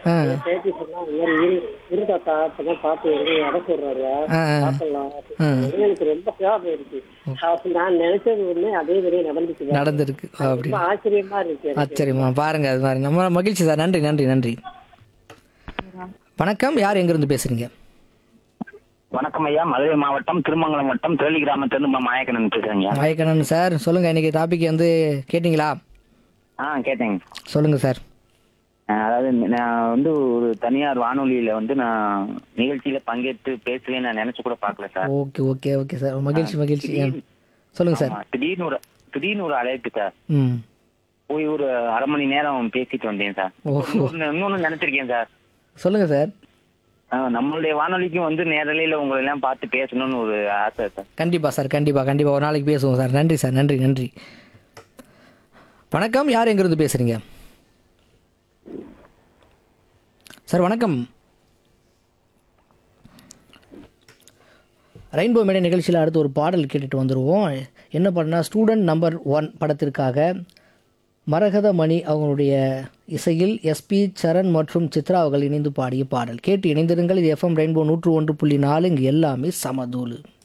ஆ பேட்டி சொன்னா இந்த மாதிரி இரு இரு தாத்தா இப்பதான் பாத்து எங்க இட சொல்றாரு ஆ ஆ. பாக்கலாம் எனக்கு ரொம்ப சேவை இருக்கு அப்ப நான் நினைச்சது ஒண்ணு அதே மாதிரியே நடந்துச்சு நடந்திருக்கு அப்படி ரொம்ப ஆச்சரியமா இருக்கு எனக்கு. ஆச்சரியமா பாருங்க அது மாதிரி நம்ம மகிழ்ச்சி சார் நன்றி நன்றி நன்றி வணக்கம் யார் எங்கிருந்து பேசுறீங்க வணக்கம் ஐயா மதுரை மாவட்டம் திருமங்கலம் வட்டம் தேலி கிராமத்திலிருந்து மா- மாயக்கண்ணன் பேசுறேங்க மயக்கணன் சார் சொல்லுங்க இன்னைக்கு டாபிக் வந்து கேட்டிங்களா ஆ கேட்டேங்க சொல்லுங்க சார் அஹ் அதாவது நான் வந்து ஒரு தனியார் வானொலியில வந்து நான் நிகழ்ச்சியில பங்கேற்று பேசுவேன்னு நான் நினைச்சு கூட பார்க்கல sir okay okay okay sir மகிழ்ச்சி மகிழ்ச்சி சொல்லுங்க சார் ஆமா, திடீர்னு ஒரு திடீர்னு ஒரு அழைப்பு சார் ம் போய் ஒரு அரை மணி நேரம் பேசிட்டு வந்தேன் சார் ஓஹோ இன்னொன்னு இன்னொன்னு நினைச்சிருக்கேன் சார் சொல்லுங்க சார் அஹ் நம்மளுடைய வானொலிக்கும் வந்து நேரலையில உங்களை எல்லாம் பார்த்து பேசணும்னு ஒரு ஆசை சார் கண்டிப்பா சார் கண்டிப்பா கண்டிப்பா ஒரு நாளைக்கு பேசுவோம் சார் நன்றி சார் நன்றி நன்றி வணக்கம் யார் எங்கிருந்து பேசுறீங்க சார் வணக்கம் ரெயின்போ மேடை நிகழ்ச்சியில் அடுத்து ஒரு பாடல் கேட்டுட்டு வந்துடுவோம் என்ன பண்ணா ஸ்டூடெண்ட் நம்பர் ஒன் படத்திற்காக மரகத மணி அவங்களுடைய இசையில் எஸ்பி சரண் மற்றும் சித்ரா அவர்கள் இணைந்து பாடிய பாடல் கேட்டு இணைந்திருங்கள் இது எஃப்எம் ரெயின்போ நூற்று ஒன்று புள்ளி நாலு இங்கு எல்லாமே சமதூளு